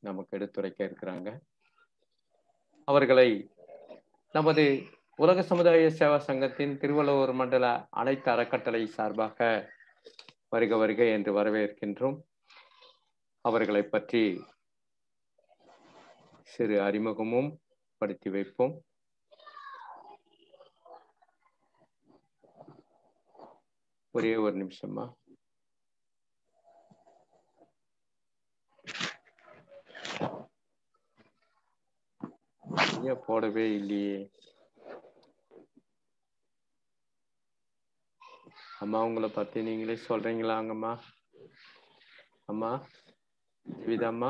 நமக்கு எடுத்துரைக்க இருக்கிறாங்க அவர்களை நமது உலக சமுதாய சேவா சங்கத்தின் திருவள்ளுவர் மண்டல அனைத்து அறக்கட்டளை சார்பாக வருக வருக என்று வரவேற்கின்றோம் அவர்களை பற்றி சிறு அறிமுகமும் படுத்தி வைப்போம் ஒரே ஒரு நிமிஷமா ஏன் போடவே இல்லையே அம்மா உங்களை பத்தி நீங்களே சொல்றீங்களாங்கம்மா அம்மா ஜீவிதாம்மா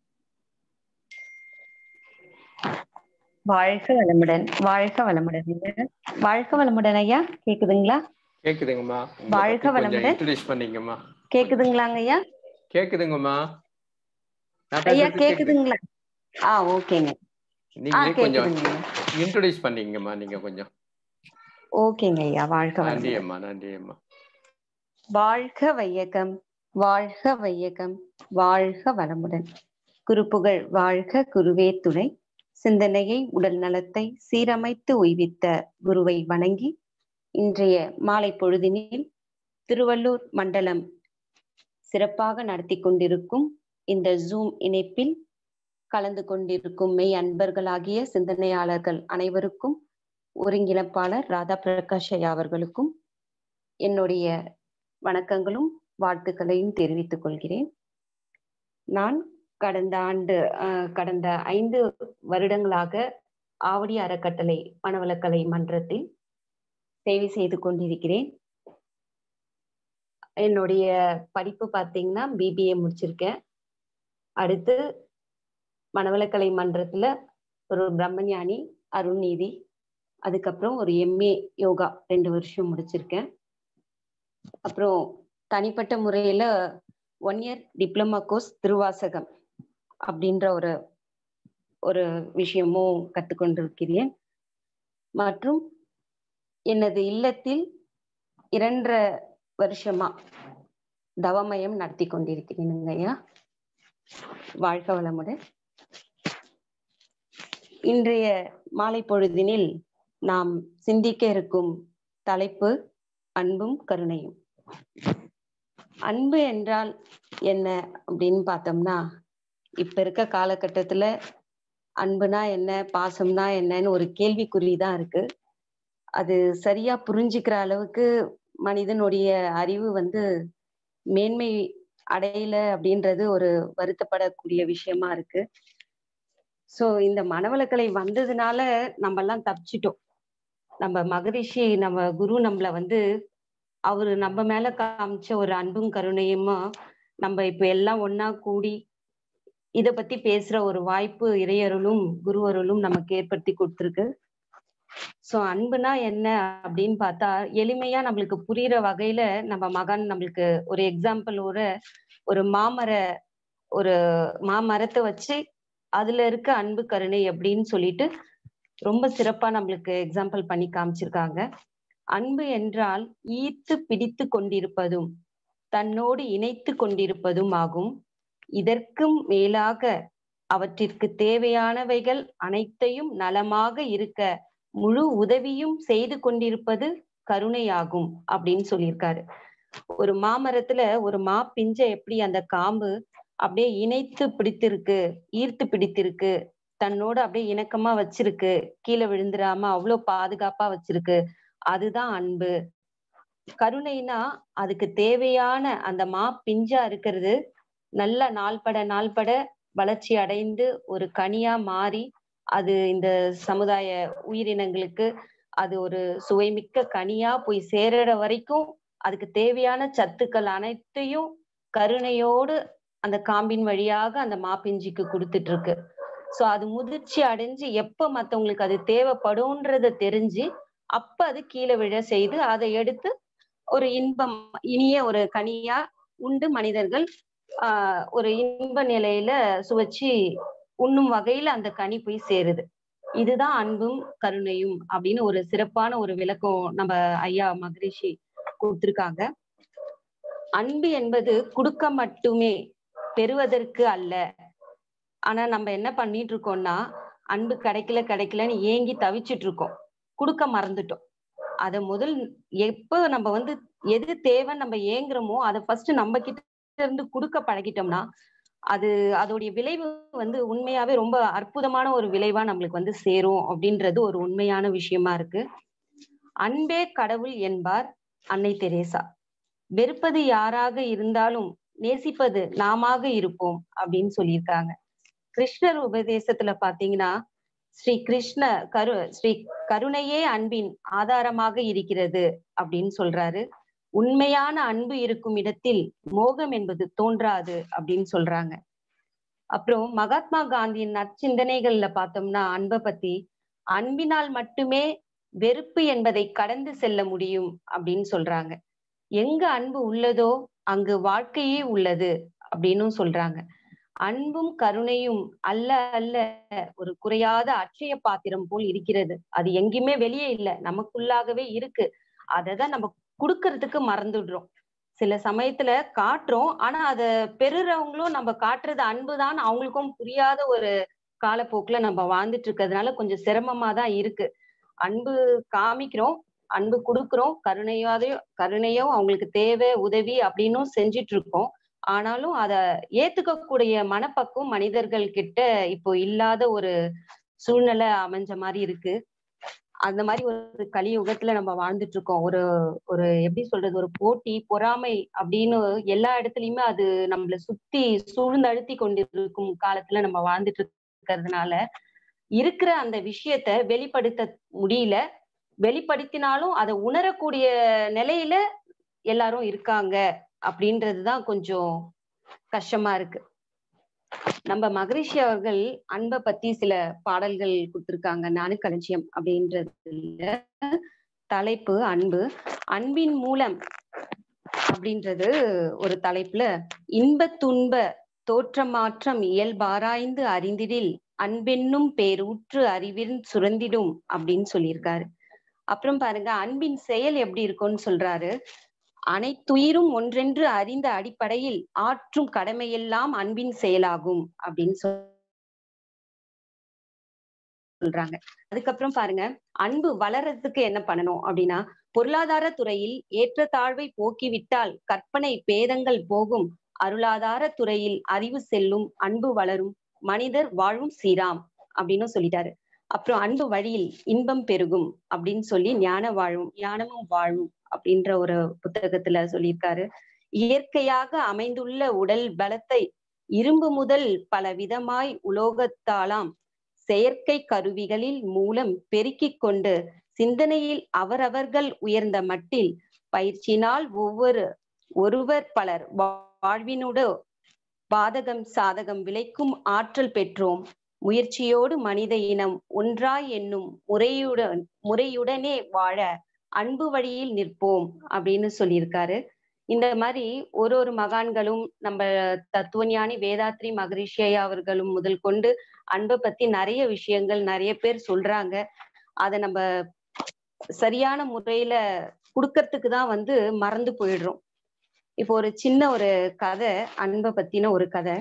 வாழ்க வளமுடன் வாழ்க வளமுடன் வாழ்க வளமுடன் ஐயா கேக்குதுங்களா கேக்குதுங்கம்மா வாழ்க வளமுடன். இன்ட்ரடியூஸ் பண்ணீங்கம்மா கேக்குதுங்களாங்க ஐயா கேக்குதுங்கம்மா நான் ஐயா பேசுறது கேக்குது. கேக்குதுங்களா ஆ ஓகேங்க ஆ நீங்களே கொஞ்சம் கேக்குதுங்க இன்ட்ரடியூஸ் பண்ணீங்கம்மா நீங்க கொஞ்சம் ஓகே ஐயா வாழ்க நன்றி வளமுடன் அம்மா நன்றி அம்மா வாழ்க வையகம் வாழ்க வையகம் வாழ்க வளமுடன் குருப்புகழ் வாழ்க குருவே துணை சிந்தனையை உடல் நலத்தை சீரமைத்து உய்வித்த குருவை வணங்கி இன்றைய மாலை பொழுதினில் திருவள்ளூர் மண்டலம் சிறப்பாக நடத்தி கொண்டிருக்கும் இந்த ஜூம் இணைப்பில் கலந்து கொண்டிருக்கும் மெய் அன்பர்களாகிய சிந்தனையாளர்கள் அனைவருக்கும் ஒருங்கிணைப்பாளர் ராதா பிரகாஷ் ஐயா அவர்களுக்கும் என்னுடைய வணக்கங்களும் வாழ்த்துக்களையும் தெரிவித்துக் கொள்கிறேன் நான் கடந்த ஆண்டு அஹ், கடந்த ஐந்து வருடங்களாக ஆவடி அறக்கட்டளை மனவளக்கலை மன்றத்தில் சேவை செய்து கொண்டிருக்கிறேன் என்னுடைய படிப்பு பார்த்தீங்கன்னா பிபிஏ முடிச்சிருக்கேன் அடுத்து மனவளக்கலை மன்றத்துல ஒரு பிரம்மஞானி அருண்நீதி அதுக்கப்புறம் ஒரு எம்ஏ யோகா ரெண்டு வருஷம் முடிச்சிருக்கேன் அப்புறம் தனிப்பட்ட முறையில one year diploma course Thiruvasagam அப்படின்ற ஒரு ஒரு விஷயமும் கற்றுக்கொண்டிருக்கிறேன் மற்றும் எனது இல்லத்தில் இரண்டரை வருஷமா தவமயம் நடத்தி கொண்டிருக்கிறேனுங்க ஐயா வாழ்க வளமுடன் இன்றைய மாலை பொழுதினில் நாம் சிந்திக்க இருக்கும் தலைப்பு அன்பும் கருணையும் அன்பு என்றால் என்ன அப்படின்னு பார்த்தோம்னா இப்ப இருக்க காலகட்டத்துல அன்புனா என்ன பாசம்னா என்னன்னு ஒரு கேள்விக்குறி தான் இருக்கு அது சரியா புரிஞ்சுக்கிற அளவுக்கு மனிதனுடைய அறிவு வந்து மேன்மை அடையல அப்படின்றது ஒரு வருத்தப்படக்கூடிய விஷயமா இருக்கு சோ இந்த மனவளக்கலை வந்ததுனால நம்ம எல்லாம் தப்பிச்சிட்டோம் நம்ம மகரிஷி நம்ம குரு நம்மள வந்து அவரு நம்ம மேல காமிச்ச ஒரு அன்பும் கருணையுமா நம்ம இப்ப எல்லாம் ஒண்ணா கூடி இத பத்தி பேசுற ஒரு வாய்ப்பு இறையருளும் குருவருளும் நமக்கு ஏற்படுத்தி கொடுத்துருக்கு சோ அன்புனா என்ன அப்படின்னு பார்த்தா எளிமையா நம்மளுக்கு புரியுற வகையில நம்ம மகான் நம்மளுக்கு ஒரு எக்ஸாம்பிள் ஒரு ஒரு மாமர ஒரு மாமரத்தை வச்சு அதுல இருக்க அன்பு கருணை அப்படின்னு சொல்லிட்டு ரொம்ப சிறப்பா நம்மளுக்கு எக்ஸாம்பிள் பண்ணி காமிச்சிருக்காங்க அன்பு என்றால் ஈர்த்து பிடித்து கொண்டிருப்பதும் தன்னோடு இணைத்து கொண்டிருப்பதும் ஆகும் இதற்கும் மேலாக அவற்றிற்கு தேவையானவைகள் அனைத்தையும் நலமாக இருக்க முழு உதவியும் செய்து கொண்டிருப்பது கருணையாகும் அப்படின்னு சொல்லியிருக்காரு ஒரு மாமரத்துல ஒரு மா பிஞ்ச எப்படி அந்த காம்பு அப்படியே இணைத்து பிடித்திருக்கு ஈர்த்து பிடித்திருக்கு தன்னோட அப்படியே இணக்கமா வச்சிருக்கு கீழே விழுந்துடாம அவ்வளவு பாதுகாப்பா வச்சிருக்கு அதுதான் அன்பு கருணைனா அதுக்கு தேவையான அந்த மா பிஞ்சா இருக்கிறது நல்ல நாள்பட நாள்பட வளர்ச்சி அடைந்து ஒரு கனியா மாறி அது இந்த சமுதாய உயிரினங்களுக்கு அது ஒரு சுவைமிக்க கனியா போய் சேருற வரைக்கும் அதுக்கு தேவையான சத்துக்கள் அனைத்தையும் கருணையோடு அந்த காம்பின் வழியாக அந்த மாப்பிஞ்சிக்கு கொடுத்துட்டு இருக்கு சோ அது முதிர்ச்சி அடைஞ்சு எப்ப மத்தவங்களுக்கு அது தேவைப்படும்ன்றத தெரிஞ்சு அப்ப அது கீழே விழ செய்து அதை எடுத்து ஒரு இன்பம் இனிய ஒரு கனியா உண்டு மனிதர்கள் ஆஹ் ஒரு இன்ப நிலையில சுவைச்சு உண்ணும் வகையில அந்த கனி போய் சேருது இதுதான் அன்பும் கருணையும் அப்படின்னு ஒரு சிறப்பான ஒரு விளக்கம் நம்ம ஐயா மகரிஷி கொடுத்திருக்காங்க அன்பு என்பது கொடுக்க மட்டுமே பெறுவதற்கு அல்ல ஆனா நம்ம என்ன பண்ணிட்டு இருக்கோம்னா அன்பு கிடைக்கல கிடைக்கலன்னு ஏங்கி தவிச்சிட்டு இருக்கோம் கொடுக்க மறந்துட்டோம் அத முதல் எப்ப நம்ம வந்து எது தேவைன்னு நம்ம ஏங்குறோமோ அதை ஃபர்ஸ்ட் நம்ம கிட்ட இருந்து கொடுக்க பழகிட்டோம்னா அது அதோடைய விளைவு வந்து உண்மையாவே ரொம்ப அற்புதமான ஒரு விளைவா நம்மளுக்கு வந்து சேரும் அப்படின்றது ஒரு உண்மையான விஷயமா இருக்கு அன்பே கடவுள் என்பார் அன்னை தெரேசா வெறுப்பது யாராக இருந்தாலும் நேசிப்பது நாமாக இருப்போம் அப்படின்னு சொல்லியிருக்காங்க கிருஷ்ணர் உபதேசத்துல பாத்தீங்கன்னா ஸ்ரீ கிருஷ்ண கரு ஸ்ரீ கருணையே அன்பின் ஆதாரமாக இருக்கிறது அப்படின்னு சொல்றாரு உண்மையான அன்பு இருக்கும் இடத்தில் மோகம் என்பது தோன்றாது அப்படின்னு சொல்றாங்க அப்புறம் மகாத்மா காந்தியின் நற்சிந்தனைகள்ல பார்த்தோம்னா அன்பை பத்தி அன்பினால் மட்டுமே வெறுப்பு என்பதை கடந்து செல்ல முடியும் அப்படின்னு சொல்றாங்க எங்க அன்பு உள்ளதோ அங்கு வாழ்க்கையே உள்ளது அப்படின்னு சொல்றாங்க அன்பும் கருணையும் அல்ல அல்ல ஒரு குறையாத அட்சய பாத்திரம் போல் இருக்கிறது அது எங்கேயுமே வெளியே இல்லை நமக்குள்ளாகவே இருக்கு அததான் நம்ம கொடுக்கறதுக்கு மறந்துடுறோம் சில சமயத்துல காட்டுறோம் ஆனா அத பெறுறவங்களும் நம்ம காட்டுறது அன்புதான் அவங்களுக்கும் புரியாத ஒரு காலப்போக்குல நம்ம வாழ்ந்துட்டு இருக்கிறதுனால கொஞ்சம் சிரமமா தான் இருக்கு அன்பு காமிக்கிறோம் அன்பு கொடுக்குறோம் கருணையாதையோ கருணையோ அவங்களுக்கு தேவை உதவி அப்படின்னும் செஞ்சிட்டு இருக்கோம் ஆனாலும் அத ஏத்துக்கக்கூடிய மனப்பக்குவம் மனிதர்கள் கிட்ட இப்போ இல்லாத ஒரு சூழ்நிலை அமைஞ்ச மாதிரி இருக்கு அந்த மாதிரி ஒரு கலியுகத்துல நம்ம வாழ்ந்துட்டு இருக்கோம் ஒரு ஒரு எப்படி சொல்றது ஒரு போட்டி பொறாமை அப்படின்னு எல்லா இடத்துலயுமே அது நம்மள சுத்தி சூழ்ந்தழுத்தி கொண்டிருக்கும் காலத்துல நம்ம வாழ்ந்துட்டு இருக்கிறதுனால இருக்கிற அந்த விஷயத்த வெளிப்படுத்த முடியல வெளிப்படுத்தினாலும் அதை உணரக்கூடிய நிலையில எல்லாரும் இருக்காங்க அப்படின்றதுதான் கொஞ்சம் கஷ்டமா இருக்கு நம்ம மகரிஷி அவர்கள் அன்பை பத்தி சில பாடல்கள் கொடுத்திருக்காங்க நானு களஞ்சியம் அப்படின்றதுல தலைப்பு அன்பு அன்பின் மூலம் அப்படின்றது ஒரு தலைப்புல இன்ப துன்ப தோற்றமாற்றம் இயல்பாராய்ந்து அறிந்திடில் அன்பென்னும் பேரூற்று அறிவின் சுரந்திடும் அப்படின்னு சொல்லியிருக்காரு அப்புறம் பாருங்க அன்பின் செயல் எப்படி இருக்கும்னு சொல்றாரு அனைத்துயிரும் ஒன்றென்று அறிந்த அடிப்படையில் ஆற்றும் கடமையெல்லாம் அன்பின் செயலாகும் அப்படின்னு சொல்றாங்க அதுக்கப்புறம் பாருங்க அன்பு வளர்றதுக்கு என்ன பண்ணணும் அப்படின்னா பொருளாதார துறையில் ஏற்றத்தாழ்வை போக்கிவிட்டால் கற்பனை பேதங்கள் போகும் அருளாதார துறையில் அறிவு செல்லும் அன்பு வளரும் மனிதர் வாழும் சீராம் அப்படின்னு சொல்லிட்டாரு அப்புறம் அன்பு வழியில் இன்பம் பெருகும் அப்படின்னு சொல்லி ஞான வாழும் ஞானமும் வாழும் அப்படின்ற ஒரு புத்தகத்துல சொல்லியிருக்காரு இயற்கையாக அமைந்துள்ள உடல் பலத்தை இரும்பு முதல் பல விதமாய் உலோகத்தாலாம் செயற்கை கருவிகளில் மூலம் பெருக்கிக் கொண்டு சிந்தனையில் அவரவர்கள் உயர்ந்த மட்டில் பயிற்சியினால் ஒவ்வொரு ஒருவர் பலர் வாழ்வினோட பாதகம் சாதகம் விளைக்கும் ஆற்றல் பெற்றோம் முயற்சியோடு மனித இனம் ஒன்றாய் என்னும் முறையுடன் முறையுடனே வாழ அன்பு வழியில் நிற்போம் அப்படின்னு சொல்லியிருக்காரு இந்த மாதிரி ஒரு ஒரு மகான்களும் நம்ம தத்துவஞானி வேதாத்ரி மகரிஷி அவர்களும் முதல் கொண்டு அன்பை பத்தி நிறைய விஷயங்கள் நிறைய பேர் சொல்றாங்க அதை நம்ம சரியான முறையில கொடுக்கறதுக்கு தான் வந்து மறந்து போயிடுறோம் இப்போ ஒரு சின்ன ஒரு கதை அன்பை பத்தின ஒரு கதை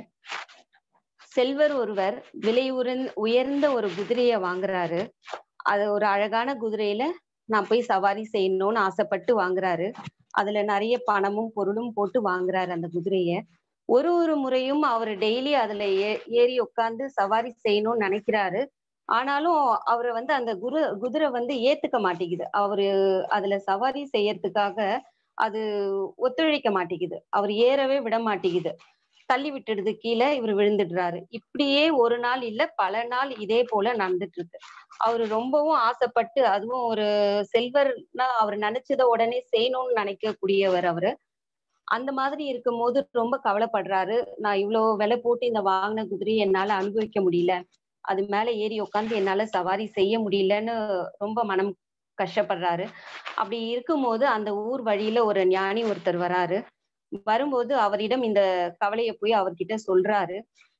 செல்வர் ஒருவர் விலை உயர்ந்த ஒரு குதிரைய வாங்குறாரு அது ஒரு அழகான குதிரையில நான் போய் சவாரி செய்யணும்னு ஆசைப்பட்டு வாங்குறாரு அதுல நிறைய பணமும் பொருளும் போட்டு வாங்குறாரு அந்த குதிரைய ஒரு ஒரு முறையும் அவர் டெய்லி அதுல ஏ ஏறி உட்காந்து சவாரி செய்யணும்னு நினைக்கிறாரு ஆனாலும் அவரை வந்து அந்த குரு குதிரை வந்து ஏத்துக்க மாட்டேங்குது அவரு அதுல சவாரி செய்யறதுக்காக அது ஒத்துழைக்க மாட்டேங்குது அவர் ஏறவே விட மாட்டேங்குது தள்ளி விட்டுடுது கீழே இவர் விழுந்துடுறாரு இப்படியே ஒரு நாள் இல்ல பல நாள் இதே போல நடந்துட்டு இருக்கு அவரு ரொம்பவும் ஆசைப்பட்டு அதுவும் ஒரு செல்வர்னா அவர் நினைச்சத உடனே செய்யணும்னு நினைக்கக்கூடியவர் அவரு அந்த மாதிரி இருக்கும் போது ரொம்ப கவலைப்படுறாரு நான் இவ்வளவு விலை போட்டு இந்த வாங்கின குதிரையை என்னால அனுபவிக்க முடியல அது மேல ஏறி உட்காந்து என்னால சவாரி செய்ய முடியலன்னு ரொம்ப மனம் கஷ்டப்படுறாரு அப்படி இருக்கும்போது அந்த ஊர் வழியில ஒரு ஞானி ஒருத்தர் வராரு வரும்போது அவரிடம் இந்த கவலையை போய் அவர்கிட்ட சொல்றாரு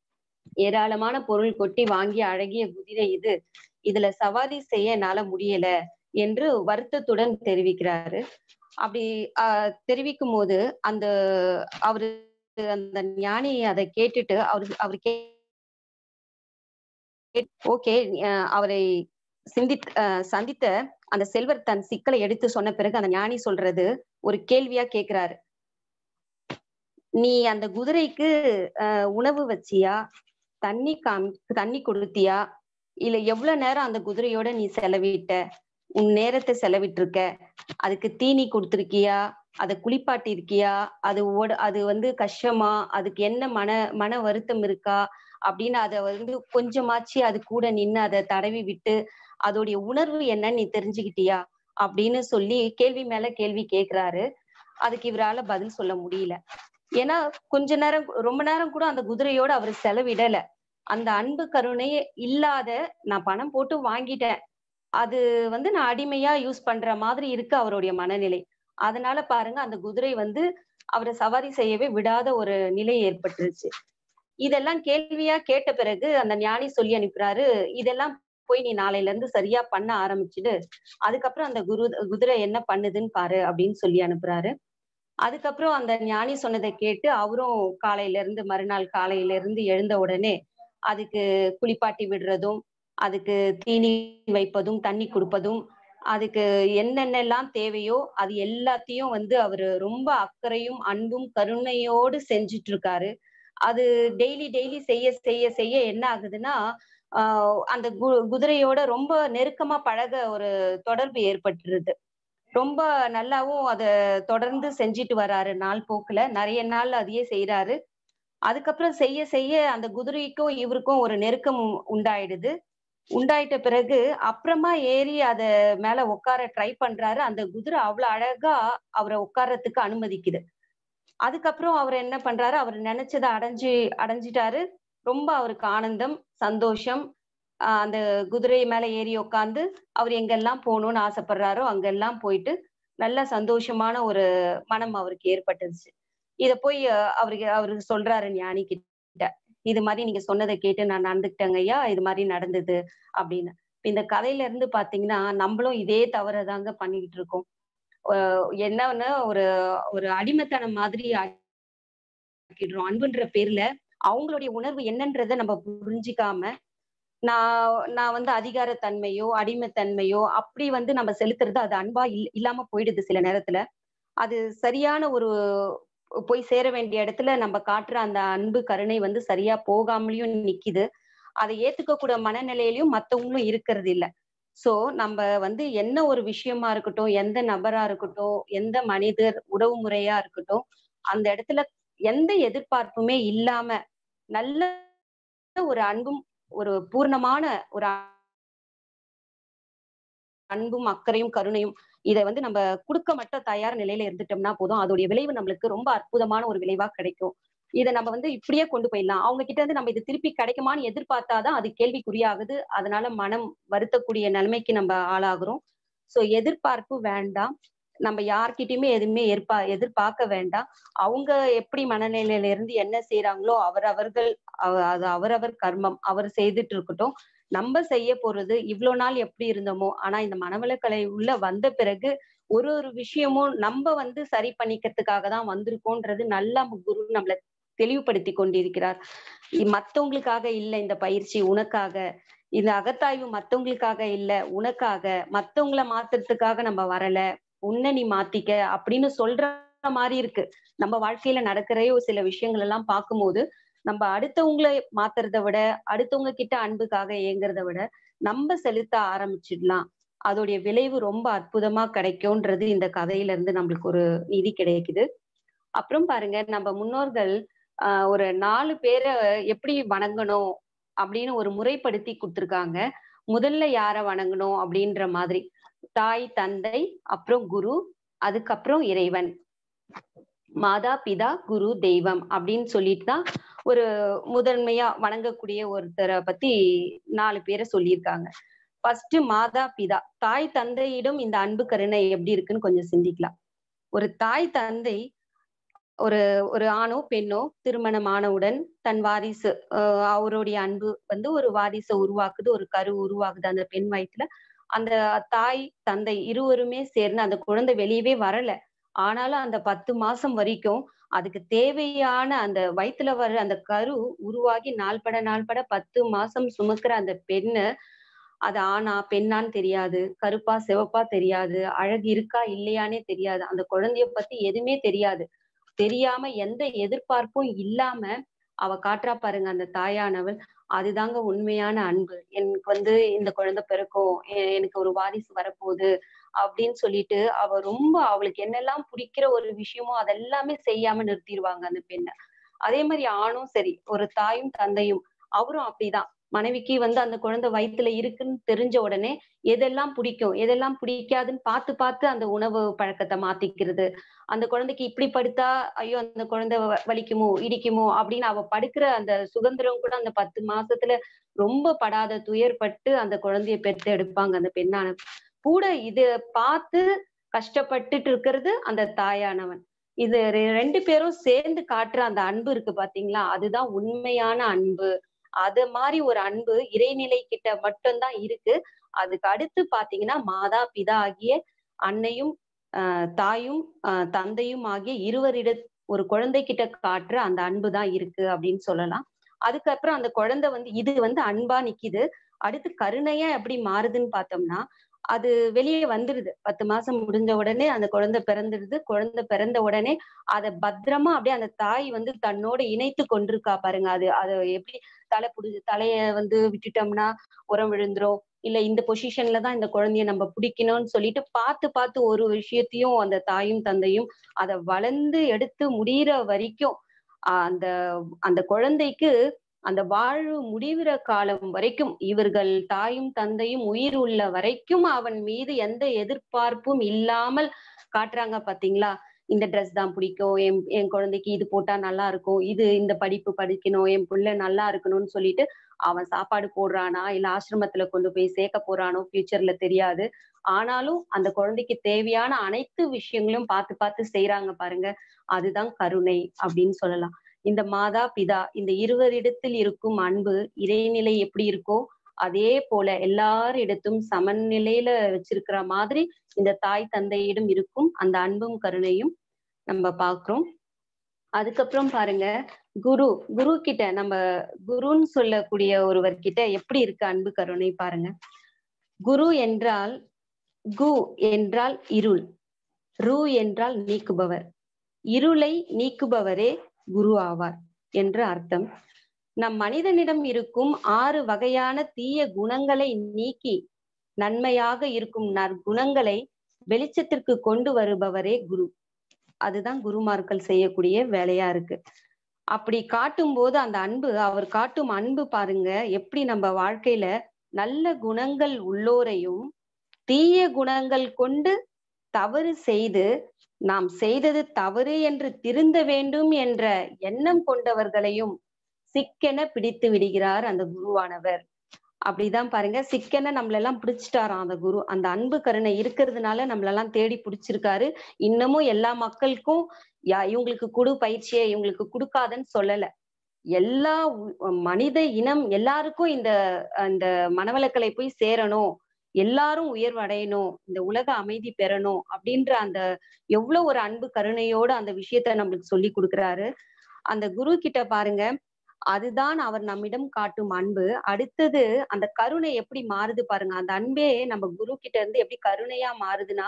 ஏராளமான பொருள் கொட்டி வாங்கிய அழகிய குதிரை இது இதுல சவாரி செய்ய என்னால முடியல என்று வருத்தத்துடன் தெரிவிக்கிறாரு அப்படி ஆஹ் தெரிவிக்கும் போது அந்த அவரு அந்த ஞானி அதை கேட்டுட்டு அவரு அவர் கே ஓகே அவரை சிந்தி அஹ் சந்தித்த அந்த செல்வர் தன் சிக்கலை எடுத்து சொன்ன பிறகு அந்த ஞானி சொல்றது ஒரு கேள்வியா கேக்குறாரு நீ அந்த குதிரைக்கு அஹ், உணவு வச்சியா தண்ணி காம் தண்ணி கொடுத்தியா இல்ல எவ்வளவு நேரம் அந்த குதிரையோட நீ செலவிட்ட உன் நேரத்தை செலவிட்டிருக்க அதுக்கு தீனி கொடுத்திருக்கியா அதை குளிப்பாட்டி இருக்கியா அது ஓட அது வந்து கஷ்டமா அதுக்கு என்ன மன மன வருத்தம் இருக்கா அப்படின்னு அதை வந்து கொஞ்சமாச்சு அது கூட நின்னு அதை தடவி விட்டு அதோடைய உணர்வு என்னன்னு நீ தெரிஞ்சுக்கிட்டியா அப்படின்னு சொல்லி கேள்வி மேல கேள்வி கேக்குறாரு அதுக்கு இவரால பதில் சொல்ல முடியல ஏன்னா கொஞ்ச நேரம் ரொம்ப நேரம் கூட அந்த குதிரையோட அவர் செலவிடல அந்த அன்பு கருணையே இல்லாத நான் பணம் போட்டு வாங்கிட்டேன் அது வந்து நான் அடிமையா யூஸ் பண்ற மாதிரி இருக்கு அவருடைய மனநிலை அதனால பாருங்க அந்த குதிரை வந்து அவரை சவாரி செய்யவே விடாத ஒரு நிலை ஏற்பட்டுருச்சு இதெல்லாம் கேள்வியா கேட்ட பிறகு அந்த ஞானி சொல்லி அனுப்புறாரு இதெல்லாம் போய் நீ நாளையில இருந்து சரியா பண்ண ஆரம்பிச்சுடு அதுக்கப்புறம் அந்த குரு குதிரை என்ன பண்ணுதுன்னு பாரு அப்படின்னு சொல்லி அனுப்புறாரு அதுக்கப்புறம் அந்த ஞானி சொன்னதை கேட்டு அவரும் காலையில இருந்து மறுநாள் காலையில இருந்து எழுந்த உடனே அதுக்கு குளிப்பாட்டி விடுறதும் அதுக்கு தீனி வைப்பதும் தண்ணி கொடுப்பதும் அதுக்கு என்னென்னலாம் தேவையோ அது எல்லாத்தையும் வந்து அவரு ரொம்ப அக்கறையும் அன்பும் கருணையோடு செஞ்சுட்டு இருக்காரு அது டெய்லி டெய்லி செய்ய செய்ய செய்ய என்ன ஆகுதுன்னா ஆஹ் அந்த கு குதிரையோட ரொம்ப நெருக்கமா பழக ஒரு தொடர்பு ஏற்பட்டுருது ரொம்ப நல்லாவும் அத தொடர்ந்து செஞ்சுட்டு வராரு நாள் போக்குல நிறைய நாள் அதையே செய்யறாரு அதுக்கப்புறம் செய்ய செய்ய அந்த குதிரைக்கும் இவருக்கும் ஒரு நெருக்கம் உண்டாயிடுது உண்டாயிட்ட பிறகு அப்புறமா ஏறி அத மேல உட்கார ட்ரை பண்றாரு அந்த குதிரை அவ்வளவு அழகா அவரை உட்கார்றதுக்கு அனுமதிக்குது அதுக்கப்புறம் அவர் என்ன பண்றாரு அவர் நினைச்சதை அடைஞ்சு அடைஞ்சிட்டாரு ரொம்ப அவருக்கு ஆனந்தம் சந்தோஷம் ஆஹ் அந்த குதிரை மேல ஏறி உட்காந்து அவர் எங்கெல்லாம் போகணும்னு ஆசைப்படுறாரோ அங்கெல்லாம் போயிட்டு நல்ல சந்தோஷமான ஒரு மனம் அவருக்கு ஏற்பட்டுருச்சு இத போய் அஹ் அவருக்கு அவருக்கு சொல்றாரு ஞானி கிட்ட இது மாதிரி நீங்க சொன்னதை கேட்டு நான் நடந்துக்கிட்டேங்க ஐயா இது மாதிரி நடந்தது அப்படின்னு இப்ப இந்த கதையில இருந்து பாத்தீங்கன்னா நம்மளும் இதே தவறை தாங்க பண்ணிக்கிட்டு இருக்கோம் ஆஹ் என்னன்னா ஒரு ஒரு அடிமைத்தனம் மாதிரி ஆக்கிடுறோம் அன்புன்ற பேர்ல அவங்களுடைய உணர்வு என்னன்றத நம்ம புரிஞ்சிக்காம நான் நான் வந்து அதிகாரத்தன்மையோ அடிமைத்தன்மையோ அப்படி வந்து நம்ம செலுத்துறது அது அன்பா இல் இல்லாம போயிடுது சில நேரத்துல அது சரியான ஒரு போய் சேர வேண்டிய இடத்துல நம்ம காட்டுற அந்த அன்பு கருணை வந்து சரியா போகாமலையும் நிக்குது அதை ஏத்துக்க கூட மனநிலையிலயும் மத்தவங்களும் இருக்கிறது இல்ல சோ நம்ம வந்து என்ன ஒரு விஷயமா இருக்கட்டும் எந்த நபரா இருக்கட்டும் எந்த மனிதர் உறவு முறையா இருக்கட்டும் அந்த இடத்துல எந்த எதிர்பார்ப்புமே இல்லாம நல்ல ஒரு அன்பும் ஒரு பூர்ணமான ஒரு அன்பும் அக்கறையும் கருணையும் இதை வந்து நம்ம கொடுக்க மட்டும் தயார் நிலையில இருந்துட்டோம்னா போதும் அதோடைய விளைவு நம்மளுக்கு ரொம்ப அற்புதமான ஒரு விளைவா கிடைக்கும் இதை நம்ம வந்து இப்படியே கொண்டு போயிடலாம் அவங்க கிட்ட இருந்து நம்ம இது திருப்பி கிடைக்குமான்னு எதிர்பார்த்தாதான் அது கேள்விக்குறியாகுது அதனால மனம் வருத்தக்கூடிய நிலைமைக்கு நம்ம ஆளாகிறோம் சோ எதிர்பார்ப்பு வேண்டாம் நம்ம யார்கிட்டயுமே எதுவுமே எதிர்பா எதிர்பார்க்க வேண்டாம் அவங்க எப்படி மனநிலையில இருந்து என்ன செய்யறாங்களோ அவரவர்கள் அது அவரவர் கர்மம் அவர் செய்துட்டு இருக்கட்டும் நம்ம செய்ய போறது இவ்வளவு நாள் எப்படி இருந்தோமோ ஆனா இந்த மனவளக்கலை உள்ள வந்த பிறகு ஒரு ஒரு விஷயமும் நம்ம வந்து சரி பண்ணிக்கிறதுக்காக தான் வந்திருக்கோன்றது நல்லா குரு நம்மள தெளிவுபடுத்தி கொண்டிருக்கிறார் மத்தவங்களுக்காக இல்ல இந்த பயிற்சி உனக்காக இந்த அகத்தாய்வு மத்தவங்களுக்காக இல்ல உனக்காக மத்தவங்கள மாத்துறதுக்காக நம்ம வரல உன்னை நீ மாத்திக்க அப்படின்னு சொல்ற மாதிரி இருக்கு நம்ம வாழ்க்கையில நடக்கிற சில விஷயங்கள் எல்லாம் பார்க்கும்போது நம்ம அடுத்தவங்களை மாத்துறத விட அடுத்தவங்க கிட்ட அன்புக்காக ஏங்குறத விட நம்ம செலுத்த ஆரம்பிச்சிடலாம் அதோடைய விளைவு ரொம்ப அற்புதமா கிடைக்கும்ன்றது இந்த கதையில இருந்து நம்மளுக்கு ஒரு நிதி கிடைக்குது அப்புறம் பாருங்க நம்ம முன்னோர்கள் ஆஹ் ஒரு நாலு பேரை எப்படி வணங்கணும் அப்படின்னு ஒரு முறைப்படுத்தி கொடுத்துருக்காங்க முதல்ல யார வணங்கணும் அப்படின்ற மாதிரி தாய் தந்தை அப்புறம் குரு அதுக்கப்புறம் இறைவன் மாதா பிதா குரு தெய்வம் அப்படின்னு சொல்லிட்டு தான் ஒரு முதன்மையா வணங்கக்கூடிய ஒருத்தரை பத்தி நாலு பேரை சொல்லியிருக்காங்க ஃபர்ஸ்ட் மாதா பிதா தாய் தந்தையிடம் இந்த அன்பு கருணை எப்படி இருக்குன்னு கொஞ்சம் சிந்திக்கலாம் ஒரு தாய் தந்தை ஒரு ஒரு ஆணோ பெண்ணோ திருமணம் ஆனவுடன் தன் வாரிசு அவருடைய அன்பு வந்து ஒரு வாரிசை உருவாக்குது ஒரு கரு உருவாகுது அந்த பெண் வயிற்றுல அந்த தாய் தந்தை இருவருமே சேர்ந்து அந்த குழந்தை வெளியவே வரல ஆனாலும் அந்த பத்து மாசம் வரைக்கும் அதுக்கு தேவையான அந்த வயித்துல வர்ற அந்த கரு உருவாகி நாள்பட நாள்பட பத்து மாசம் சுமக்கிற அந்த பெண்ணு அது ஆணா பெண்ணான்னு தெரியாது கருப்பா சிவப்பா தெரியாது அழகு இருக்கா இல்லையானே தெரியாது அந்த குழந்தைய பத்தி எதுவுமே தெரியாது தெரியாம எந்த எதிர்பார்ப்பும் இல்லாம அவ காட்டுறா பாருங்க அந்த தாயானவள் அதுதாங்க உண்மையான அன்பு எனக்கு வந்து இந்த குழந்தை பிறக்கும் எ- எனக்கு ஒரு வாரிசு வரப்போகுது அப்படின்னு சொல்லிட்டு அவ ரொம்ப அவளுக்கு என்னெல்லாம் பிடிக்கிற ஒரு விஷயமோ அதெல்லாமே செய்யாம நிறுத்திடுவாங்க அந்த பெண்ணை அதே மாதிரி ஆணும் சரி ஒரு தாயும் தந்தையும் அவரும் அப்படிதான் மனைவிக்கு வந்து அந்த குழந்தை வயித்துல இருக்குன்னு தெரிஞ்ச உடனே எதெல்லாம் பிடிக்கும் எதெல்லாம் பிடிக்காதுன்னு பார்த்து பார்த்து அந்த உணவு பழக்கத்தை மாத்திக்கிறது அந்த குழந்தைக்கு இப்படி படுத்தா ஐயோ அந்த குழந்தை வ- வலிக்குமோ இடிக்குமோ அப்படின்னு அவ படுக்கிற அந்த சுதந்திரம் கூட அந்த பத்து மாசத்துல ரொம்ப படாத துயர்பட்டு அந்த குழந்தைய பெற்று எடுப்பாங்க அந்த பெண்ணான கூட இத பார்த்து கஷ்டப்பட்டுட்டு இருக்கிறது அந்த தாயானவன் இது ரெ- ரெண்டு பேரும் சேர்ந்து காட்டுற அந்த அன்பு இருக்கு பாத்தீங்களா அதுதான் உண்மையான அன்பு அது மாதிரி ஒரு அன்பு இறைநிலை கிட்ட மட்டும்தான் இருக்கு அதுக்கு அடுத்து பாத்தீங்கன்னா மாதா பிதா ஆகிய அன்னையும் ஆஹ் தாயும் ஆஹ் தந்தையும் ஆகிய இருவரிட ஒரு குழந்தை கிட்ட காட்டுற அந்த அன்பு தான் இருக்கு அப்படின்னு சொல்லலாம் அதுக்கப்புறம் அந்த குழந்தை வந்து இது வந்து அன்பா நிக்குது அடுத்து கருணையா எப்படி மாறுதுன்னு பார்த்தோம்னா அது வெளியே வந்துருது பத்து மாசம் முடிஞ்ச உடனே அந்த குழந்தை பிறந்துடுது குழந்தை பிறந்த உடனே அதை பத்திரமா அப்படியே அந்த தாய் வந்து தன்னோட இணைத்து கொண்டிருக்கா பாருங்க அது அதை எப்படி தலை புடிச்சு தலைய வந்து விட்டுட்டோம்னா உரம் விழுந்துரும் இல்ல இந்த பொசிஷன்ல தான் இந்த குழந்தைய நம்ம பிடிக்கணும்னு சொல்லிட்டு பார்த்து பார்த்து ஒரு விஷயத்தையும் அந்த தாயும் தந்தையும் அதை வளர்ந்து எடுத்து முடியிற வரைக்கும் ஆஹ் அந்த அந்த குழந்தைக்கு அந்த வாழ்வு முடிகிற காலம் வரைக்கும் இவர்கள் தாயும் தந்தையும் உயிர் உள்ள வரைக்கும் அவன் மீது எந்த எதிர்பார்ப்பும் இல்லாமல் காட்டுறாங்க பாத்தீங்களா இந்த ட்ரெஸ் தான் பிடிக்கும் என் என் குழந்தைக்கு இது போட்டா நல்லா இருக்கும் இது இந்த படிப்பு படிக்கணும் என் பிள்ளை நல்லா இருக்கணும்னு சொல்லிட்டு அவன் சாப்பாடு போடுறானா இல்ல ஆசிரமத்துல கொண்டு போய் சேர்க்க போறானோ ஃபியூச்சர்ல தெரியாது ஆனாலும் அந்த குழந்தைக்கு தேவையான அனைத்து விஷயங்களும் பார்த்து பார்த்து செய்யறாங்க பாருங்க அதுதான் கருணை அப்படின்னு சொல்லலாம் இந்த மாதா பிதா இந்த இருவரிடத்தில் இருக்கும் அன்பு இறைநிலை எப்படி இருக்கோ அதே போல எல்லாரிடத்தும் சமநிலையில வச்சிருக்கிற மாதிரி இந்த தாய் தந்தையிடம் இருக்கும் அந்த அன்பும் கருணையும் நம்ம பாக்குறோம் அதுக்கப்புறம் பாருங்க குரு குரு கிட்ட நம்ம குருன்னு சொல்லக்கூடிய ஒருவர் கிட்ட எப்படி இருக்கு அன்பு கருணை பாருங்க குரு என்றால் கு என்றால் இருள் ரு என்றால் நீக்குபவர் இருளை நீக்குபவரே குரு ஆவார் என்று அர்த்தம் நம் மனிதனிடம் இருக்கும் ஆறு வகையான தீய குணங்களை நீக்கி நன்மையாக இருக்கும் நற்குணங்களை வெளிச்சத்திற்கு கொண்டு வருபவரே குரு அதுதான் குருமார்கள் செய்யக்கூடிய வேலையா இருக்கு அப்படி காட்டும் போது அந்த அன்பு அவர் காட்டும் அன்பு பாருங்க எப்படி நம்ம வாழ்க்கையில நல்ல குணங்கள் உள்ளோரையும் தீய குணங்கள் கொண்டு தவறு செய்து நாம் செய்தது தவறு என்று திருந்த வேண்டும் என்ற எண்ணம் கொண்டவர்களையும் சிக்கென பிடித்து விடுகிறார் அந்த குருவானவர் அப்படிதான் பாருங்க சிக்கென நம்மளெல்லாம் பிடிச்சிட்டாராம் அந்த குரு அந்த அன்பு கருணை இருக்கிறதுனால நம்மளெல்லாம் தேடி பிடிச்சிருக்காரு இன்னமும் எல்லா மக்களுக்கும் யா இவங்களுக்கு குடு பயிற்சியை இவங்களுக்கு கொடுக்காதன்னு சொல்லல எல்லா உ- மனித இனம் எல்லாருக்கும் இந்த அந்த மனவளக்கலை போய் சேரணும் எல்லாரும் உயர்வடையணும் இந்த உலக அமைதி பெறணும் அப்படின்ற அந்த எவ்வளவு ஒரு அன்பு கருணையோட அந்த விஷயத்த நம்மளுக்கு சொல்லி கொடுக்குறாரு அந்த குரு கிட்ட பாருங்க அதுதான் அவர் நம்மிடம் காட்டும் அன்பு அடுத்தது அந்த கருணை எப்படி மாறுது பாருங்க அந்த அன்பே நம்ம குரு கிட்ட இருந்து எப்படி கருணையா மாறுதுன்னா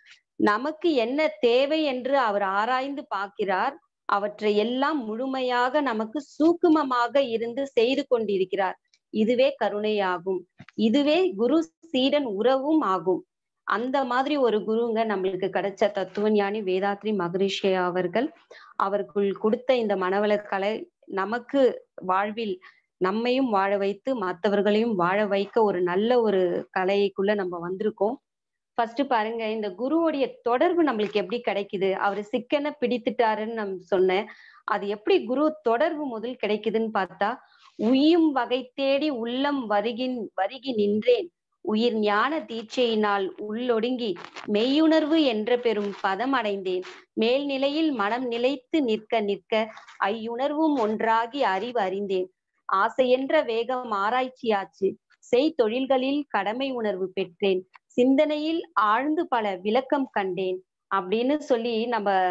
நமக்கு என்ன தேவை என்று அவர் ஆராய்ந்து பார்க்கிறார் அவற்றை எல்லாம் முழுமையாக நமக்கு சூக்குமமாக இருந்து செய்து கொண்டிருக்கிறார் இதுவே கருணையாகும் இதுவே குரு சீடன் உறவும் ஆகும் அந்த மாதிரி ஒரு குருங்க நம்மளுக்கு கிடைச்ச தத்துவஞானி வேதாத்ரி மகரிஷி அவர்கள் அவருக்குள் கொடுத்த இந்த மனவளக்கலை நமக்கு வாழ்வில் நம்மையும் வாழ வைத்து மற்றவர்களையும் வாழ வைக்க ஒரு நல்ல ஒரு கலைக்குள்ள நம்ம வந்திருக்கோம் ஃபர்ஸ்ட் பாருங்க இந்த குருவுடைய தொடர்பு நம்மளுக்கு எப்படி கிடைக்குது அவர் சிக்கன பிடித்துட்டாருன்னு நம்ம சொன்னேன் அது எப்படி குரு தொடர்பு முதல் கிடைக்குதுன்னு பார்த்தா உயும் வகை தேடி உள்ளம் வருகின் வருகி நின்றேன் உயிர் ஞான தீட்சையினால் உள்ளொடுங்கி மெய்யுணர்வு என்ற பெரும் பதம் அடைந்தேன் மேல்நிலையில் மனம் நிலைத்து நிற்க நிற்க ஐயுணர்வும் ஒன்றாகி அறிவு அறிந்தேன் ஆசையென்ற வேகம் ஆராய்ச்சியாச்சு செய் தொழில்களில் கடமை உணர்வு பெற்றேன் சிந்தனையில் ஆழ்ந்து பல விளக்கம் கண்டேன் அப்படின்னு சொல்லி நம்ம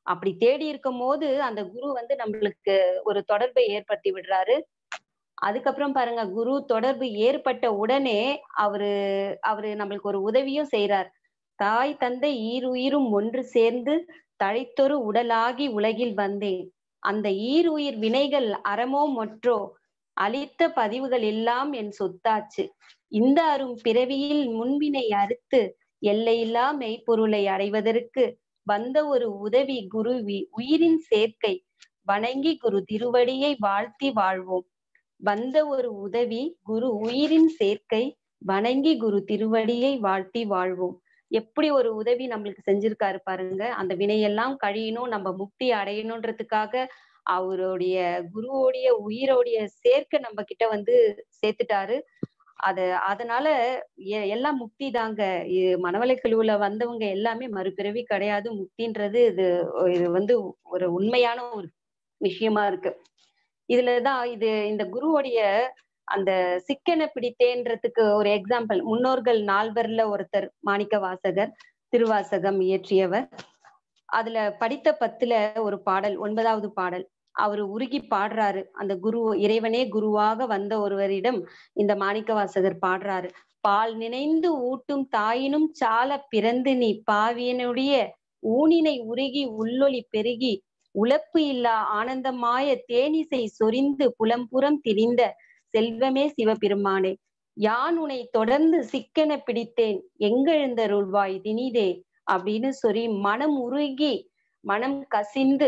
அப்படி தேடி இருக்கும் போது அந்த குரு வந்து நம்மளுக்கு ஒரு தொடர்பை ஏற்படுத்தி விடுறாரு அதுக்கப்புறம் பாருங்க குரு தொடர்பு ஏற்பட்ட உடனே அவரு அவரு நம்மளுக்கு ஒரு உதவியும் செய்யறார் தாய் தந்தை ஈருயிரும் ஒன்று சேர்ந்து தழைத்தொரு உடலாகி உலகில் வந்தேன் அந்த ஈருயிர் வினைகள் அறமோ மொற்றோ அளித்த பதிவுகள் எல்லாம் என் சொத்தாச்சு இந்த அரும் பிறவியில் முன்வினை அறுத்து எல்லையில்லா மெய்ப்பொருளை அடைவதற்கு வந்த ஒரு உதவி குருவி உயிரின் சேர்க்கை வணங்கி குரு திருவடியை வாழ்த்தி வாழ்வோம் வந்த ஒரு உதவி குரு உயிரின் சேர்க்கை வணங்கி குரு திருவடியை வாழ்த்தி வாழ்வோம் எப்படி ஒரு உதவி நம்மளுக்கு செஞ்சிருக்காரு பாருங்க அந்த வினையெல்லாம் கழியணும் நம்ம முக்தி அடையணுன்றதுக்காக அவருடைய குருவோடைய உயிரோடைய சேர்க்கை நம்ம கிட்ட வந்து சேர்த்துட்டாரு அத அதனால எல்லாம் முக்தி தாங்க மனவளை குழுவுல வந்தவங்க எல்லாமே மறுபிறவி கிடையாது முக்தின்றது இது இது வந்து ஒரு உண்மையான ஒரு விஷயமா இருக்கு இதுலதான் இது இந்த குருவோடைய அந்த சிக்கன பிடித்தேன்றதுக்கு ஒரு எக்ஸாம்பிள் முன்னோர்கள் நால்வர்ல ஒருத்தர் மாணிக்க வாசகர் திருவாசகம் இயற்றியவர் அதுல படித்த பத்துல ஒரு பாடல் ஒன்பதாவது பாடல் அவர் உருகி பாடுறாரு அந்த குரு இறைவனே குருவாக வந்த ஒருவரிடம் இந்த மாணிக்க வாசகர் பாடுறாரு பால் நினைந்து ஊட்டும் தாயினும் சால பிறந்து நீ பாவியனுடைய ஊனினை உருகி உள்ளொளி பெருகி உழப்பு இல்லா ஆனந்தமாய தேனிசை சொரிந்து புலம்புறம் திரிந்த செல்வமே சிவபெருமானே யான் உனை தொடர்ந்து சிக்கன பிடித்தேன் எங்கெழுந்தருள்வாய் தினிதே அப்படின்னு சொல்லி மனம் உருகி மனம் கசிந்து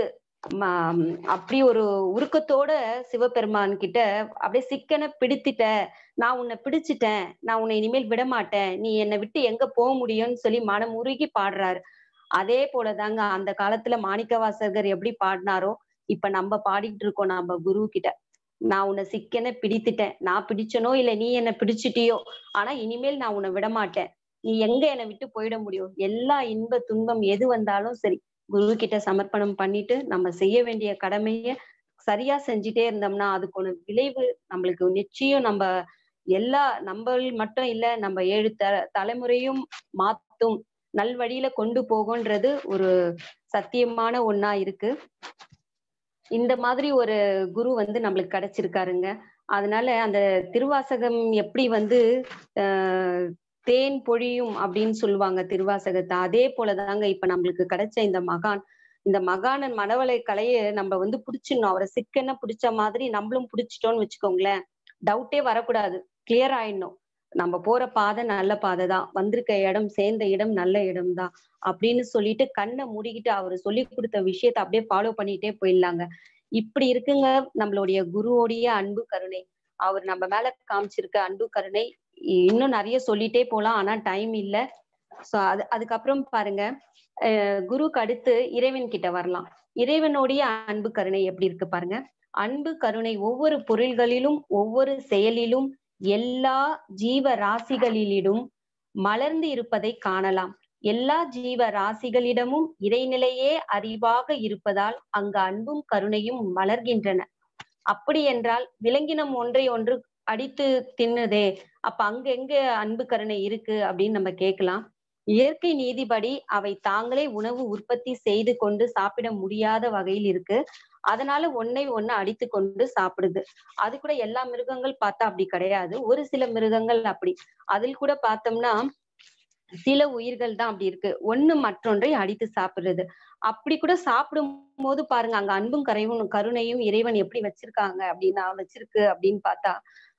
அப்படி ஒரு உருக்கத்தோட சிவபெருமான் கிட்ட அப்படியே சிக்கன பிடித்திட்ட நான் உன்னை பிடிச்சிட்டேன் நான் உன்னை இனிமேல் விட மாட்டேன் நீ என்னை விட்டு எங்க போக முடியும்னு சொல்லி மனம் உருகி பாடுறாரு அதே போலதாங்க அந்த காலத்துல மாணிக்க வாசகர் எப்படி பாடினாரோ இப்ப நம்ம பாடிட்டு இருக்கோம் நம்ம குரு கிட்ட நான் உன்னை சிக்கன பிடித்துட்டேன் நான் பிடிச்சனோ இல்ல நீ என்ன பிடிச்சிட்டியோ ஆனா இனிமேல் நான் உன்னை விட மாட்டேன் நீ எங்க என்னை விட்டு போயிட முடியும் எல்லா இன்ப துன்பம் எது வந்தாலும் சரி குரு கிட்ட சமர்ப்பணம் பண்ணிட்டு நம்ம செய்ய வேண்டிய கடமைய சரியா செஞ்சுட்டே இருந்தோம்னா அதுக்கு விளைவு நம்மளுக்கு நிச்சயம் நம்ம எல்லா நம்ம மட்டும் இல்ல நம்ம ஏழு த தலைமுறையும் மாத்தும் நல்வழியில கொண்டு போகும்ன்றது ஒரு சத்தியமான ஒண்ணா இருக்கு இந்த மாதிரி ஒரு குரு வந்து நம்மளுக்கு கிடைச்சிருக்காருங்க அதனால அந்த திருவாசகம் எப்படி வந்து ஆஹ் தேன் பொழியும் அப்படின்னு சொல்லுவாங்க திருவாசகத்தை அதே போலதாங்க இப்ப நம்மளுக்கு கிடைச்ச இந்த மகான் இந்த மகானன் மனவளை கலைய நம்ம வந்து பிடிச்சிடணும் அவரை சிக்கன பிடிச்ச மாதிரி நம்மளும் பிடிச்சிட்டோம்னு வச்சுக்கோங்களேன் டவுட்டே வரக்கூடாது கிளியர் ஆயிடணும் நம்ம போற பாதை நல்ல பாதை தான் வந்திருக்க இடம் சேர்ந்த இடம் நல்ல இடம் தான் அப்படின்னு சொல்லிட்டு கண்ணை மூடிக்கிட்டு அவரு சொல்லி கொடுத்த விஷயத்த அப்படியே ஃபாலோ பண்ணிட்டே போயிடலாங்க இப்படி இருக்குங்க நம்மளுடைய குருவோடைய அன்பு கருணை அவர் நம்ம மேல காமிச்சிருக்க அன்பு கருணை இன்னும் நிறைய சொல்லிட்டே போலாம் ஆனா டைம் இல்ல சோ அது அதுக்கப்புறம் பாருங்க குருக்கு அடுத்து இறைவன் கிட்ட வரலாம் இறைவனுடைய அன்பு கருணை எப்படி இருக்கு பாருங்க அன்பு கருணை ஒவ்வொரு பொருள்களிலும் ஒவ்வொரு செயலிலும் எல்லா ஜீவ ராசிகளிலும் மலர்ந்து இருப்பதை காணலாம் எல்லா ஜீவ ராசிகளிடமும் இறைநிலையே அறிவாக இருப்பதால் அங்கு அன்பும் கருணையும் மலர்கின்றன அப்படி என்றால் விலங்கினம் ஒன்றை ஒன்று அடித்து தின்னுதே அப்ப அங்க எங்க அன்பு கருணை இருக்கு அப்படின்னு நம்ம கேட்கலாம் இயற்கை நீதிபடி அவை தாங்களே உணவு உற்பத்தி செய்து கொண்டு சாப்பிட முடியாத வகையில் இருக்கு அதனால ஒன்னை ஒண்ணு அடித்து கொண்டு சாப்பிடுது அது கூட எல்லா மிருகங்கள் பார்த்தா அப்படி கிடையாது ஒரு சில மிருகங்கள் அப்படி அதில் கூட பார்த்தோம்னா சில உயிர்கள் தான் அப்படி இருக்கு ஒண்ணு மற்றொன்றை அடித்து சாப்பிடுறது அப்படி கூட சாப்பிடும் போது பாருங்க அங்க அன்பும் கரைவும் கருணையும் இறைவன் எப்படி வச்சிருக்காங்க அப்படின்னா வச்சிருக்கு அப்படின்னு பார்த்தா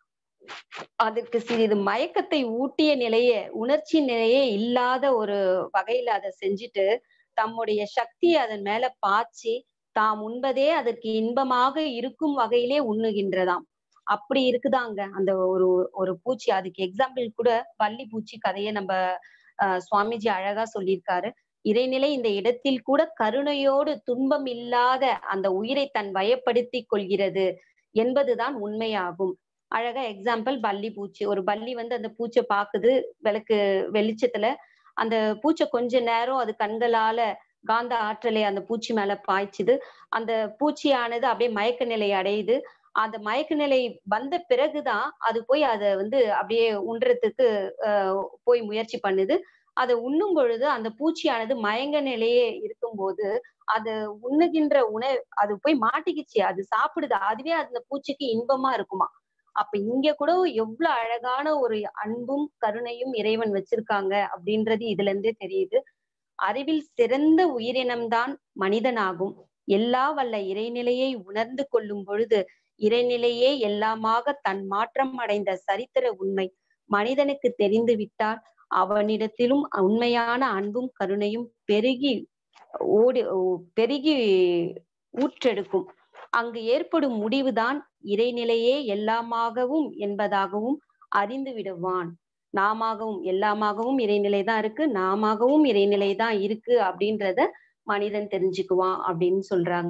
அதற்கு சிறிது மயக்கத்தை ஊட்டிய நிலையே உணர்ச்சி நிலையே இல்லாத ஒரு வகையில அதை செஞ்சுட்டு தம்முடைய சக்தியை அதன் மேல பாய்ச்சி தாம் உண்பதே அதற்கு இன்பமாக இருக்கும் வகையிலே உண்ணுகின்றதாம் அப்படி இருக்குதாங்க அந்த ஒரு ஒரு பூச்சி அதுக்கு எக்ஸாம்பிள் கூட வள்ளி பூச்சி கதையை நம்ம அஹ் சுவாமிஜி அழகா சொல்லியிருக்காரு இறைநிலை இந்த இடத்தில் கூட கருணையோடு துன்பம் இல்லாத அந்த உயிரை தன் வயப்படுத்தி கொள்கிறது என்பதுதான் உண்மையாகும் அழகா எக்ஸாம்பிள் பல்லி பூச்சி ஒரு பல்லி வந்து அந்த பூச்சை பாக்குது விளக்கு வெளிச்சத்துல அந்த பூச்சை கொஞ்ச நேரம் அது கண்களால காந்த ஆற்றலை அந்த பூச்சி மேல பாய்ச்சுது அந்த பூச்சியானது அப்படியே மயக்க நிலை அடையுது அந்த மயக்க நிலை வந்த பிறகுதான் அது போய் அதை வந்து அப்படியே உண்றதுக்கு போய் முயற்சி பண்ணுது அதை உண்ணும் பொழுது அந்த பூச்சியானது மயங்க நிலையே இருக்கும்போது அது உண்ணுகின்ற உணவு அது போய் மாட்டிக்கிச்சு அது சாப்பிடுது அதுவே அந்த பூச்சிக்கு இன்பமா இருக்குமா அப்ப இங்க கூட எவ்வளவு அழகான ஒரு அன்பும் கருணையும் இறைவன் வச்சிருக்காங்க அப்படின்றது இதுல இருந்தே தெரியுது அறிவில் சிறந்த உயிரினம்தான் மனிதனாகும் எல்லா வல்ல இறைநிலையை உணர்ந்து கொள்ளும் பொழுது இறைநிலையே எல்லாமாக தன் மாற்றம் அடைந்த சரித்திர உண்மை மனிதனுக்கு தெரிந்து விட்டால் அவனிடத்திலும் உண்மையான அன்பும் கருணையும் பெருகி ஓடி பெருகி ஊற்றெடுக்கும் அங்கு ஏற்படும் முடிவுதான் இறைநிலையே எல்லாமாகவும் என்பதாகவும் அறிந்து விடுவான் நாமாகவும் எல்லாமாகவும் இறைநிலை தான் இருக்கு நாமாகவும் இறைநிலை தான் இருக்கு அப்படின்றத மனிதன் தெரிஞ்சுக்குவான் அப்படின்னு சொல்றாங்க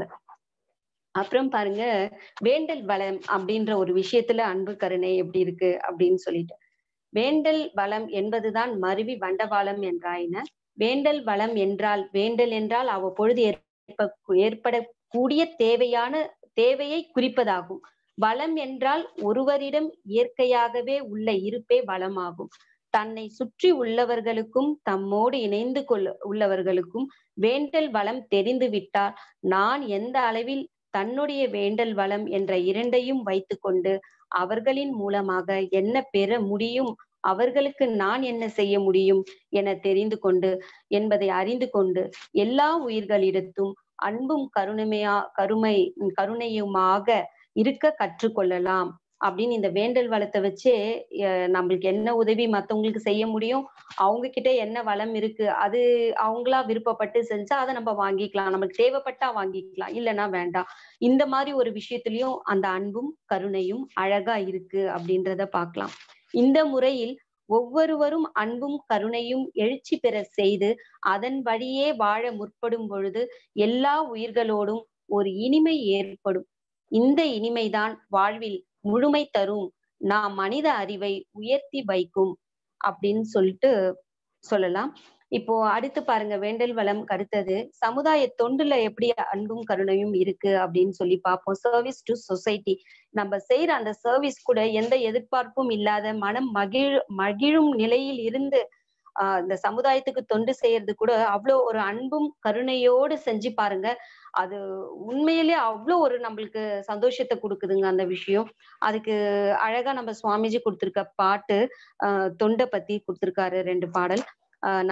அப்புறம் பாருங்க வேண்டல் வளம் அப்படின்ற ஒரு விஷயத்துல அன்பு கருணை எப்படி இருக்கு அப்படின்னு சொல்லிட்டு வேண்டல் வளம் என்பதுதான் மருவி வண்டவாளம் என்றாயின வேண்டல் வளம் என்றால் வேண்டல் என்றால் அவ்வப்பொழுது ஏற்ப ஏற்படக்கூடிய தேவையான தேவையை குறிப்பதாகும் வளம் என்றால் ஒருவரிடம் இயற்கையாகவே உள்ள இருப்பே வளமாகும் தன்னை சுற்றி உள்ளவர்களுக்கும் தம்மோடு இணைந்து கொள்ள உள்ளவர்களுக்கும் வேண்டல் வளம் தெரிந்து விட்டால் நான் எந்த அளவில் தன்னுடைய வேண்டல் வளம் என்ற இரண்டையும் வைத்துக்கொண்டு அவர்களின் மூலமாக என்ன பெற முடியும் அவர்களுக்கு நான் என்ன செய்ய முடியும் என தெரிந்து கொண்டு என்பதை அறிந்து கொண்டு எல்லா உயிர்களிடத்தும் அன்பும் கருணைமையா கருமை கருணையுமாக இருக்க கற்றுக்கொள்ளலாம் அப்படின்னு இந்த வேண்டல் வளத்தை வச்சே நம்மளுக்கு என்ன உதவி மத்தவங்களுக்கு செய்ய முடியும் அவங்க கிட்ட என்ன வளம் இருக்கு அது அவங்களா விருப்பப்பட்டு செஞ்சா அதை நம்ம வாங்கிக்கலாம் நமக்கு தேவைப்பட்டா வாங்கிக்கலாம் இல்லைன்னா வேண்டாம் இந்த மாதிரி ஒரு விஷயத்திலயும் அந்த அன்பும் கருணையும் அழகா இருக்கு அப்படின்றத பார்க்கலாம் இந்த முறையில் ஒவ்வொருவரும் அன்பும் கருணையும் எழுச்சி பெற செய்து அதன் வழியே வாழ முற்படும் பொழுது எல்லா உயிர்களோடும் ஒரு இனிமை ஏற்படும் இந்த இனிமைதான் வாழ்வில் முழுமை தரும் நாம் மனித அறிவை உயர்த்தி வைக்கும் அப்படின்னு சொல்லிட்டு சொல்லலாம் இப்போ அடுத்து பாருங்க வேண்டல் வளம் கருத்தது சமுதாய தொண்டுல எப்படி அன்பும் கருணையும் இருக்கு அப்படின்னு சொல்லி பார்ப்போம் சர்வீஸ் டு சொசைட்டி நம்ம செய்யற அந்த சர்வீஸ் கூட எந்த எதிர்பார்ப்பும் இல்லாத மனம் மகிழ் மகிழும் நிலையில் இருந்து ஆஹ் இந்த சமுதாயத்துக்கு தொண்டு செய்யறது கூட அவ்வளோ ஒரு அன்பும் கருணையோடு செஞ்சு பாருங்க அது உண்மையிலே அவ்வளோ ஒரு நம்மளுக்கு சந்தோஷத்தை கொடுக்குதுங்க அந்த விஷயம் அதுக்கு அழகா நம்ம சுவாமிஜி கொடுத்திருக்க பாட்டு ஆஹ் தொண்டை பத்தி கொடுத்திருக்காரு ரெண்டு பாடல் ஆஹ்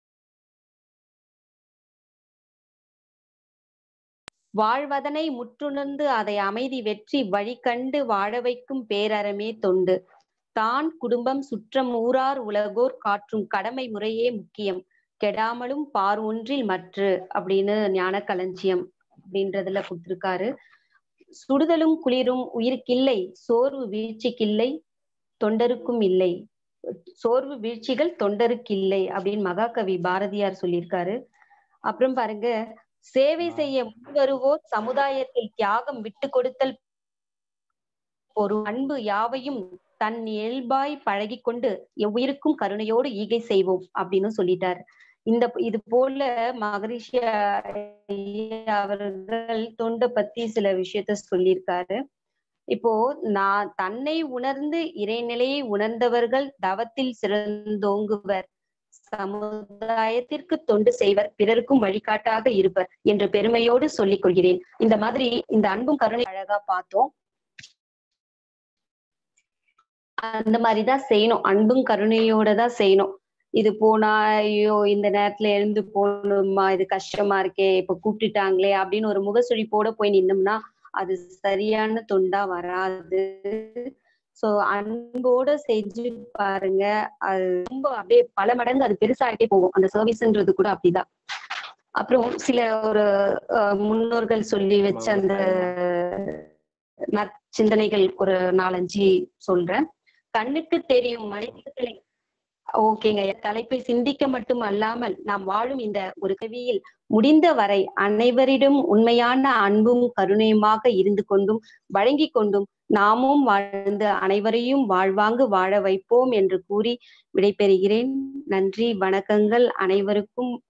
வாழ்வதனை முற்றுணர்ந்து அதை அமைதி வெற்றி வழிகண்டு வாழ வைக்கும் பேரறமே தொண்டு தான் குடும்பம் சுற்றம் ஊரார் உலகோர் காற்றும் கடமை முறையே முக்கியம் கெடாமலும் பார் ஒன்றில் மற்று அப்படின்னு ஞான களஞ்சியம் அப்படின்றதுல கொடுத்திருக்காரு சுடுதலும் குளிரும் உயிருக்கில்லை சோர்வு வீழ்ச்சிக்கில்லை தொண்டருக்கும் இல்லை சோர்வு வீழ்ச்சிகள் தொண்டருக்கு இல்லை அப்படின்னு மகாகவி பாரதியார் சொல்லியிருக்காரு அப்புறம் பாருங்க சேவை செய்ய முன்வருவோர் சமுதாயத்தில் தியாகம் விட்டு கொடுத்தல் ஒரு அன்பு யாவையும் தன் இயல்பாய் பழகி கொண்டு எவ்வுயிருக்கும் கருணையோடு ஈகை செய்வோம் அப்படின்னு சொல்லிட்டாரு இந்த இது போல மகரிஷி அவர்கள் தொண்டை பத்தி சில விஷயத்த சொல்லியிருக்காரு இப்போ நான் தன்னை உணர்ந்து இறைநிலையை உணர்ந்தவர்கள் தவத்தில் சிறந்தோங்குவர் சமுதாயத்திற்கு தொண்டு செய்வர் பிறருக்கும் வழிகாட்டாக இருப்பர் என்ற பெருமையோடு சொல்லிக் கொள்கிறேன் இந்த மாதிரி இந்த அன்பும் கருணை அழகா பார்த்தோம் அந்த மாதிரிதான் செய்யணும் அன்பும் கருணையோட தான் செய்யணும் இது போனா ஐயோ இந்த நேரத்துல எழுந்து போகணுமா இது கஷ்டமா இருக்கே இப்ப கூப்பிட்டுட்டாங்களே அப்படின்னு ஒரு முகசுழிப்போட போய் நின்னோம்னா அது சரியான தொண்டா வராது சோ அன்போட செஞ்சு பாருங்க அது ரொம்ப அப்படியே பல மடங்கு அது பெருசாகிட்டே போகும் அந்த சர்வீஸ்ன்றது கூட அப்படிதான் அப்புறம் சில ஒரு முன்னோர்கள் சொல்லி வச்ச அந்த சிந்தனைகள் ஒரு நாலஞ்சு சொல்றேன் கண்ணுக்கு தெரியும் மனிதர்களை ஓகேங்க தலைப்பை சிந்திக்க மட்டும் அல்லாமல் நாம் வாழும் இந்த ஒரு கவியில் முடிந்த வரை அனைவரிடம் உண்மையான அன்பும் கருணையுமாக இருந்து கொண்டும் வழங்கி கொண்டும் நாமும் வாழ்ந்து அனைவரையும் வாழ்வாங்கு வாழ வைப்போம் என்று கூறி விடைபெறுகிறேன் நன்றி வணக்கங்கள் அனைவருக்கும்